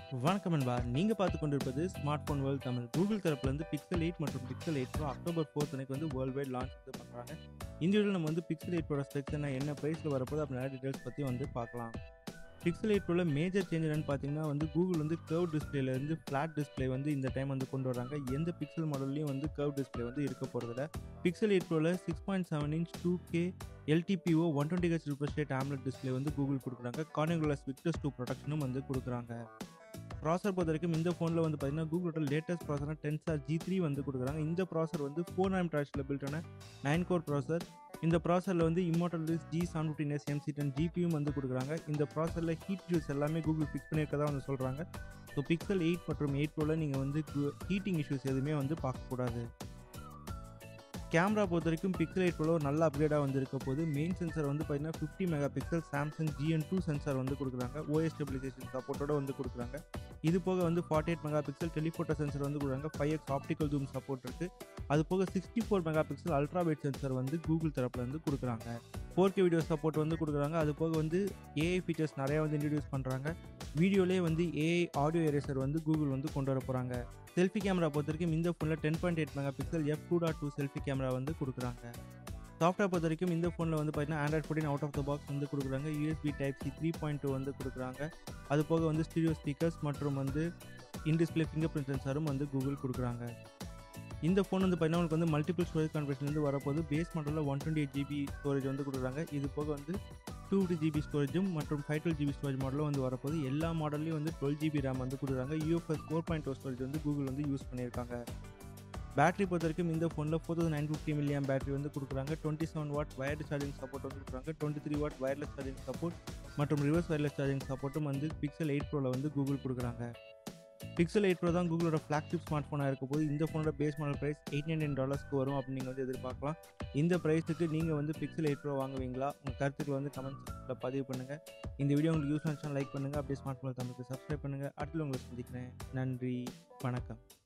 வணக்கம் நண்பா நீங்க பார்த்து கொண்டிருப்பது smartphone world Tamil Google தரப்புல இருந்து பிக்சல் எயிட் மற்றும் Pixel eight pro October fourth அன்னைக்கு வந்து வேர்ல்டு வைட் லான்ச் வந்து பண்றாங்க இந்த வீடியோவில் நம்ம வந்து பிக்சல் எயிட் ப்ரோட ஸ்பெக்ஸ் என்ன என்ன ப்ரைஸில் வரப்போது அப்படி நிறைய டீடைல்ஸ் பற்றி வந்து பார்க்கலாம் பிக்சல் எயிட் ப்ரோல மேஜர் சேஞ்ச் என்னன்னு பார்த்தீங்கன்னா வந்து கூகுள் வந்து கர்வ் டிஸ்பிளேல இருந்து ஃப்ளாட் டிஸ்பிளே வந்து இந்த டைம் வந்து கொண்டு வராங்க எந்த பிக்சல் மாடல்லையும் வந்து கர்வ் டிஸ்பிளே வந்து இருக்க போகிறதில்ல பிக்சல் எயிட் ப்ரோல six point seven inch two K LTPO one twenty H refresh rate AMOLED display வந்து கூகுள் கொடுக்குறாங்க கார்னிகுலஸ் விக்டர்ஸ் டூ ப்ரொடக்ஷனும் வந்து கொடுக்குறாங்க ப்ராசர் பொறுத்த வரைக்கும் இந்த ஃபோனில் வந்து பார்த்தீங்கன்னா கூகுளோட லேட்டஸ்ட் ப்ராசராக டென்சார் ஜி த்ரீ வந்து கொடுக்குறாங்க இந்த ப்ராசர் வந்து ஃபோர் நைம் ட்ராஷில் பில்டான நைன் கோர் ப்ராசர் இந்த ப்ராசரில் வந்து Immortalis G seven fifteen S MC ten ஜிபியும் வந்து கொடுக்குறாங்க இந்த ப்ராசரில் ஹீட் இஷ்யூஸ் எல்லாமே கூகுள் ஃபிக்ஸ் பண்ணியிருக்கதா வந்து சொல்கிறாங்க ஸோ பிக்சல் எயிட் மற்றும் எயிட் ப்ரோவில் நீங்கள் வந்து ஹீட்டிங் இஷ்யூஸ் எதுவுமே வந்து பார்க்கக்கூடாது கேமரா பொறுத்த வரைக்கும் பிக்சல் எயிட் ப்ரோ ஒரு நல்ல அப்கிரேடாக வந்து இருக்க போது மெயின் சென்சார் வந்து பார்த்தீங்கன்னா fifty mega pixel Samsung GN two sensor வந்து கொடுக்குறாங்க ஓஎஸ் ஸ்டெபிலைசேஷன் சப்போர்ட்டோட வந்து கொடுக்குறாங்க இது போக வந்து forty eight mega pixel telephoto sensor வந்து கொடுக்குறாங்க five X optical zoom support இருக்குது அது போக sixty four mega pixel ultra wide sensor வந்து கூகுள் தரப்புல இருந்து கொடுக்குறாங்க ஃபோர் கே வீடியோ சப்போர்ட் வந்து கொடுக்குறாங்க அது போக வந்து ஏஐ ஃபீச்சர்ஸ் நிறையா வந்து இன்ட்ரடியூஸ் பண்ணுறாங்க வீடியோலேயே வந்து ஏஐ ஆடியோ எரேசர் வந்து கூகுள் வந்து கொண்டு வர போகிறாங்க செல்ஃபி கேமரா பொறுத்த வரைக்கும் இந்த ஃபோனில் ten point eight mega pixel F two dot two selfie camera வந்து கொடுக்குறாங்க சாஃப்ட்வேர் பொறுத்த வரைக்கும் இந்த ஃபோனில் வந்து பார்த்தீங்கன்னா Android fourteen out of the box வந்து கொடுக்குறாங்க USB type C three point two வந்து கொடுக்குறாங்க அது போக வந்து ஸ்டீரியோ ஸ்பீக்கர்ஸ் மற்றும் வந்து இன் டிஸ்பிளே ஃபிங்கர் பிரிண்ட் சென்சாரும் வந்து கூகுள் கொடுக்குறாங்க இந்த ஃபோன் வந்து பார்த்தீங்கன்னா உங்களுக்கு வந்து மல்டிபிள் ஸ்டோரேஜ் கான்ஃபிகரேஷன் வரப்போது பேஸ் மாடலில் one twenty eight GB storage வந்து கொடுக்குறாங்க இது போக வந்து டூ ஃபிஃப்டி ஜிபி ஸ்டோரேஜும் மற்றும் ஃபைவ் டுவெல் ஜிபி ஸ்டோரேஜ் மாடலும் வந்து வரப்போது எல்லா மாடல்லையும் வந்து டுவெல் ஜிபி ரேம் வந்து கொடுக்குறாங்க UFS four point two storage வந்து கூகுள் வந்து யூஸ் பண்ணியிருக்காங்க பேட்டரி பொறுத்த வரைக்கும் இந்த ஃபோனில் four thousand nine fifty milliamp battery வந்து கொடுக்குறாங்க twenty seven watt wired charging support வந்து கொடுக்குறாங்க twenty three watt wireless charging support மற்றும் ரிவர்ஸ் வயர்லெஸ் சார்ஜிங் சப்போர்ட்டும் வந்து பிக்சல் எயிட் ப்ரோவில் வந்து கூகுள் கொடுக்குறாங்க பிக்சல் எயிட் ப்ரோ தான் கூகுளோட ஃப்ளாக்ஷிப் ஸ்மார்ட் ஃபோனாக இருக்க போது இந்த ஃபோனோட base model price eight nine டாலர்ஸ்க்கு வரும் அப்படின்னு நீங்கள் வந்து எதிர்பார்க்கலாம் இந்த ப்ரைஸுக்கு நீங்கள் வந்து பிக்சல் எயிட் ப்ரோ வாங்குவீங்களா உங்கள் கருத்துக்களை வந்து கமெண்ட் செக்ஷனில் பதிவு பண்ணுங்கள் இந்த வீடியோ உங்களுக்கு யூஸ் ஆச்சுன்னா லைக் பண்ணுங்கள் அப்படியே ஸ்மார்ட் ஃபோன் தமிழுக்கு சப்ஸ்கிரைப் பண்ணுங்கள் அடுத்து உங்களை சந்திக்கிறேன் நன்றி வணக்கம்